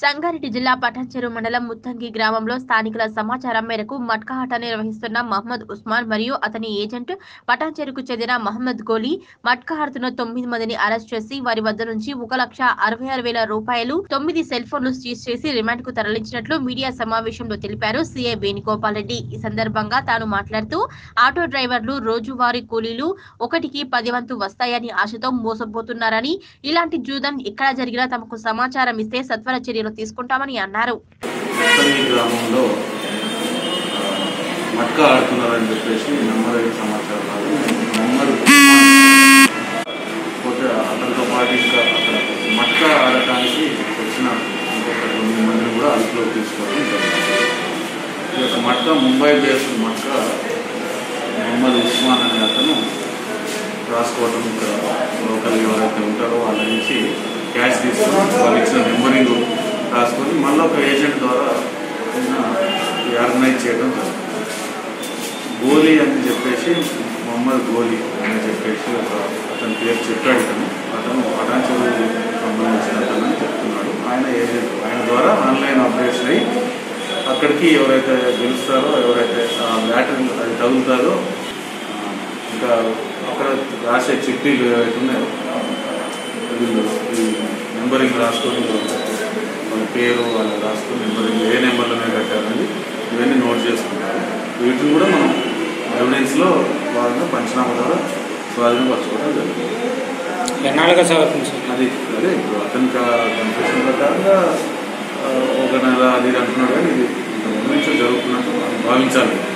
సంగారెడ్డి జిల్లా పటాన్చెరు మండలం ముత్తంగి గ్రామంలో స్థానికుల సమాచారం మేరకు మట్కా ఆట నిర్వహిస్తున్న మహమ్మద్ ఉస్మాన్ మరియు అతని ఏజెంట్ పటాన్చెరుకు చెందిన మహమ్మద్ గోలీ మట్కా ఆడుతున్న తొమ్మిది మందిని అరెస్ట్ చేసి వారి వద్ద నుంచి ఒక లక్ష అరవై ఆరు వేల రూపాయలు తొమ్మిది సెల్ ఫోన్లు సీజ్ చేసి రిమాండ్ కు తరలించినట్లు మీడియా సమావేశంలో తెలిపారు సీఐ వేణుగోపాల్ రెడ్డి ఈ సందర్భంగా తాను మాట్లాడుతూ ఆటో డ్రైవర్లు రోజువారీ కూలీలు ఒకటికి పది వంతు వస్తాయని ఆశతో మోసపోతున్నారని ఇలాంటి జూదం ఎక్కడ జరిగినా తమకు సమాచారం ఇస్తే సత్వర చర్యలు తీసుకుంటామని అన్నారు ఉత్తరి గ్రామంలో ఆ, మట్కా ఆడుతున్నారని చెప్పేసి నెమ్మది సమాచారం రాదు నెమ్మది పోతే అతనితో పాటు ఇంకా అక్కడ మట్కా ఆడటానికి వచ్చిన ఇంకొక తొమ్మిది మందిని కూడా అదుపులోకి తీసుకోవడం జరిగింది ఈ యొక్క మట్కా ముంబై బేస్డ్ మట్కా మొహమ్మద్ ఉస్మాన్ అనే అతను రాసుకోవటం ఇక్కడ లోకల్ ఎవరైతే ఉంటారో వాళ్ళ నుంచి క్యాష్ తీసుకొని వాళ్ళు ఇచ్చిన నెంబరింగ్ రాసుకొని మళ్ళీ ఒక ఏజెంట్ ద్వారా ఈయన ఈ ఆర్గనైజ్ చేయడం జరుగుతుంది గోలీ అని చెప్పేసి మొహమ్మద్ గోలీ అని చెప్పేసి ఒక అతని పేరు చెప్పాడు అతను అతను పటాన్చెరు సంబంధించిన అతను అని చెప్తున్నాడు ఆయన ఏజెంట్ ఆయన ద్వారా ఆన్లైన్ అప్డేట్స్ అయ్యి అక్కడికి ఎవరైతే గెలుస్తారో ఎవరైతే ఆ బ్యాటరీ అది తగులుతారో ఆ, ఇంకా అక్కడ రాసే చిట్టీలు ఏవైతే ఉన్నాయో వీళ్ళు ఈ నెంబరింగ్ రాసుకొని వాళ్ళ పేరు వాళ్ళు రాసుకొని నెంబరింగ్ ఏ నెంబర్లోనే కట్టారని ఇవన్నీ నోట్ చేసుకుంటారు వీటిని కూడా మనం ఎవిడెన్స్లో వాళ్ళని పంచనామా ద్వారా స్వాధీనపరచుకోవడం జరుగుతుంది ఎన్నాళ్ళుగా చదువుతుంది సార్ అది అదే ఇప్పుడు అతనికి కన్ఫ్యూషన్ ప్రకారంగా ఆ, ఒక నెల అది ఇది అంటున్నాడు కానీ ఇది ఇంతకు ముందు నుంచే జరుగుతున్నట్టు మనం భావించాలి